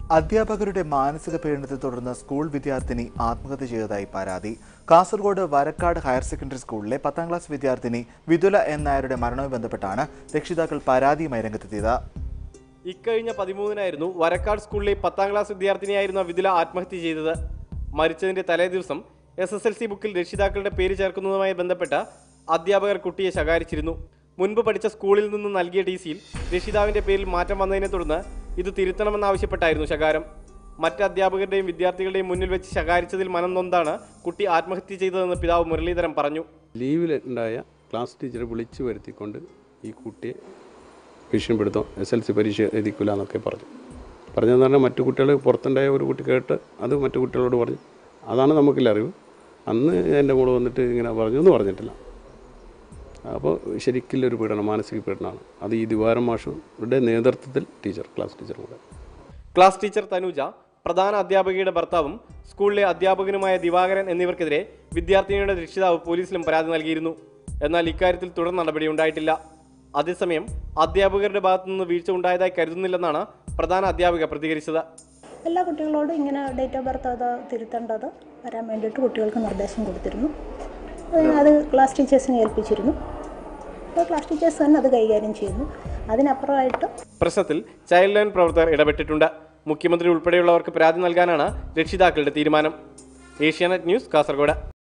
അധ്യാപകരുടെ മാനസിക പീഡനത്തെ തുടർന്ന് സ്കൂൾ വിദ്യാർത്ഥിനി ആത്മഹത്യ ചെയ്തതായി പരാതി കാസർഗോഡ് വരക്കാട് ഹയർ സെക്കൻഡറി സ്കൂളിലെ പത്താം ക്ലാസ് വിദ്യാർത്ഥിനി വിതുല എൻ നായരുടെ മരണവുമായി ബന്ധപ്പെട്ടാണ് രക്ഷിതാക്കൾ പരാതിയുമായി രംഗത്തെത്തിയത് ഇക്കഴിഞ്ഞ പതിമൂന്നിനായിരുന്നു വരക്കാട് സ്കൂളിലെ പത്താം ക്ലാസ് വിദ്യാർത്ഥിനിയായിരുന്ന വിതുല ആത്മഹത്യ ചെയ്തത് മരിച്ചതിന്റെ തലേ ദിവസം എസ് എസ് എൽ സി ബുക്കിൽ രക്ഷിതാക്കളുടെ പേര് ചേർക്കുന്നതുമായി ബന്ധപ്പെട്ട അധ്യാപകർ കുട്ടിയെ ശകാരിച്ചിരുന്നു മുൻപ് പഠിച്ച സ്കൂളിൽ നിന്ന് നൽകിയ ടി സിയിൽ രക്ഷിതാവിന്റെ പേരിൽ മാറ്റം വന്നതിനെ തുടർന്ന് ഇത് തിരുത്തണമെന്നാവശ്യപ്പെട്ടായിരുന്നു ശകാരം മറ്റ് അധ്യാപകരുടെയും വിദ്യാർത്ഥികളുടെയും മുന്നിൽ വെച്ച് ശകാരിച്ചതിൽ മനം നൊന്താണ് കുട്ടി ആത്മഹത്യ ചെയ്തതെന്ന് പിതാവ് മുരളീധരൻ പറഞ്ഞു ലീവിൽ ഉണ്ടായ ക്ലാസ് ടീച്ചറെ വിളിച്ചു വരുത്തിക്കൊണ്ട് ഈ കുട്ടിയെ ഭീഷണിപ്പെടുത്തും എസ് എൽ സി പരീക്ഷ എഴുതിക്കില്ല എന്നൊക്കെ പറഞ്ഞു പറഞ്ഞതെന്ന് പറഞ്ഞാൽ മറ്റു കുട്ടികൾ പുറത്തുണ്ടായ ഒരു കുട്ടി കേട്ട് അത് മറ്റു കുട്ടികളോട് പറഞ്ഞു അതാണ് നമുക്കില്ല അറിവ് അന്ന് എൻ്റെ മോള് വന്നിട്ട് ഇങ്ങനെ പറഞ്ഞു എന്ന് പറഞ്ഞിട്ടില്ല അപ്പോൾ ശരിക്കും ഒരു പീഡനം മാനസിക പീഡനമാണ് അത് ഈ ദിവാരം മാഷുടെ നേതൃത്വത്തിൽ ടീച്ചർ ക്ലാസ് ടീച്ചറും കൂടെ ക്ലാസ് ടീച്ചർ തനുജ പ്രധാന അധ്യാപികയുടെ ഭർത്താവും സ്കൂളിലെ അധ്യാപകനുമായ ദിവാകരൻ എന്നിവർക്കെതിരെ വിദ്യാർത്ഥിനിയുടെ രക്ഷിതാവ് പോലീസിലും പരാതി നൽകിയിരുന്നു എന്നാൽ ഇക്കാര്യത്തിൽ തുടർ നടപടി ഉണ്ടായിട്ടില്ല അതേസമയം അധ്യാപകരുടെ ഭാഗത്തുനിന്ന് വീഴ്ച ഉണ്ടായതായി കരുതുന്നില്ലെന്നാണ് പ്രധാന അധ്യാപിക പ്രതികരിച്ചത് എല്ലാ കുട്ടികളോടും ഇങ്ങനെ ഡേറ്റ് ഓഫ് ബർത്ത് അത് തിരുത്തേണ്ടത് വരാൻ വേണ്ടിയിട്ട് കുട്ടികൾക്ക് നിർദ്ദേശം കൊടുത്തിരുന്നു അത് അത് ക്ലാസ് ടീച്ചേഴ്സിനെ ഏൽപ്പിച്ചിരുന്നു അപ്പോൾ ക്ലാസ് ടീച്ചേഴ്സ് തന്നെ അത് കൈകാര്യം ചെയ്യുന്നു അതിനപ്പുറമായിട്ട് പ്രശ്നത്തിൽ ചൈൽഡ് ലൈൻ പ്രവർത്തകർ ഇടപെട്ടിട്ടുണ്ട് മുഖ്യമന്ത്രി ഉൾപ്പെടെയുള്ളവർക്ക് പരാതി നൽകാനാണ് രക്ഷിതാക്കളുടെ തീരുമാനം ഏഷ്യാനെറ്റ് ന്യൂസ് കാസർഗോഡ്